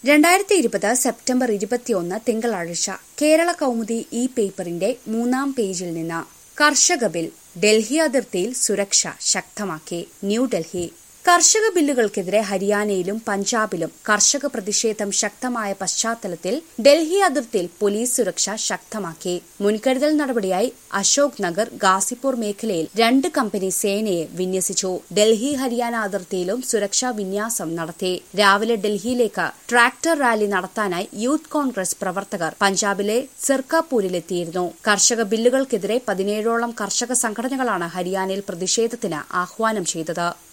രണ്ടായിരത്തി ഇരുപത് സെപ്റ്റംബർ ഇരുപത്തിയൊന്ന് തിങ്കളാഴ്ച കേരള കൗമുദി ഈ പേപ്പറിന്റെ മൂന്നാം പേജിൽ നിന്ന് കർഷക ബിൽ ഡൽഹി അതിർത്തിയിൽ സുരക്ഷ ശക്തമാക്കി ന്യൂഡൽഹി കർഷക ബില്ലുകൾക്കെതിരെ ഹരിയാനയിലും പഞ്ചാബിലും കർഷക പ്രതിഷേധം ശക്തമായ പശ്ചാത്തലത്തിൽ ഡൽഹി അതിർത്തിയിൽ പോലീസ് സുരക്ഷ ശക്തമാക്കി മുൻകരുതൽ നടപടിയായി അശോക് നഗർ ഗാസിപൂർ മേഖലയിൽ രണ്ട് കമ്പനി സേനയെ വിന്യസിച്ചു ഡൽഹി ഹരിയാന അതിർത്തിയിലും സുരക്ഷാ വിന്യാസം നടത്തി രാവിലെ ഡൽഹിയിലേക്ക് ട്രാക്ടർ റാലി നടത്താനായി യൂത്ത് കോൺഗ്രസ് പ്രവർത്തകർ പഞ്ചാബിലെ സിർക്കാപൂരിലെത്തിയിരുന്നു കർഷക ബില്ലുകൾക്കെതിരെ പതിനേഴോളം കർഷക സംഘടനകളാണ് ഹരിയാനയിൽ പ്രതിഷേധത്തിന് ആഹ്വാനം ചെയ്തത്